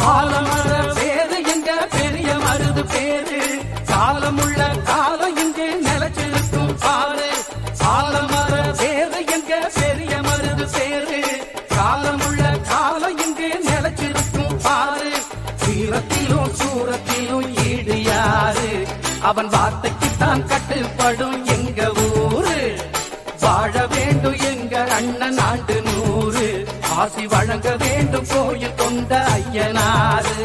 ஆலமர பேரு எங்க பெரிய மருது பேரு காலமுள்ள காலம் இங்கே நிலைச்சிருக்கும் பாரு ஆலமர பேரு எங்க பெரிய மருது பேரு காலமுள்ள காலம் இங்கே நிலைச்சிருக்கும் பாரு வீரத்திலும் சூரத்திலும் ஈடு யாரு அவன் வார்த்தைக்குத்தான் கட்டுப்படும் எங்க ஊரு வாழ வேண்டும் எங்க அண்ணன் ஆண்டு நூறு ஆசி வழங்க வேண்டும் கோயில் கொண்ட ஐயனாரு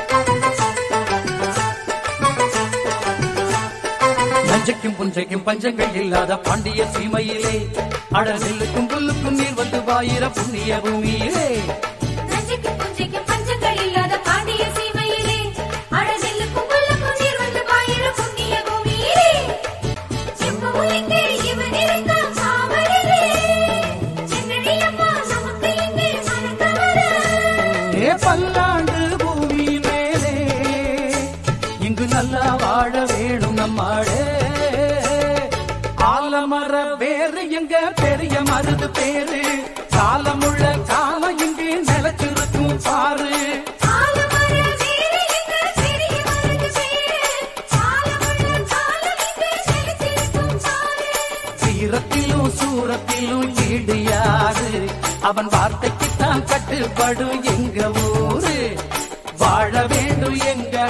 நஞ்சைக்கும் புஞ்சைக்கும் பஞ்சங்கள் இல்லாத பாண்டிய சீமையிலே அடர் நெல்லுக்கும் புல்லுக்கும் நீர் வந்து வாயிர புண்ணிய பூமியிலே நஞ்சுக்கு புஞ்சைக்கு பஞ்சங்கள் இல்லாத பாண்டிய சீமையிலே அடநெல்லுக்கும் புல்லுக்கும் நீர் வந்து பாயிர புண்ணிய பூமியிலே எப்பவும் இங்கே இவன் இருந்தான் காவலிலே சென்னடி அம்மா நமக்கு இங்கே மனக்கவலை ஏ பல்லாண்டு பூமி மேலே இங்கு நல்லா வாழ வேணும் நம்மாடே ஆலமர வேறு எங்க பெரிய மருது பேரு காலமுள்ள காலம் இங்கே நிலைச்சிருக்கும் பாரு ஆலமர வேறு எங்க பெரிய மருது பேரு காலமுள்ள காலம் இங்கே செலுத்திருக்கும் பாரு சீரத்திலும் சூரத்திலும் ஈடு யாரு அவன் வார்த்தைக்குத்தான் கட்டுப்படும் எங்க ஊரு வாழ வேண்டும் எங்க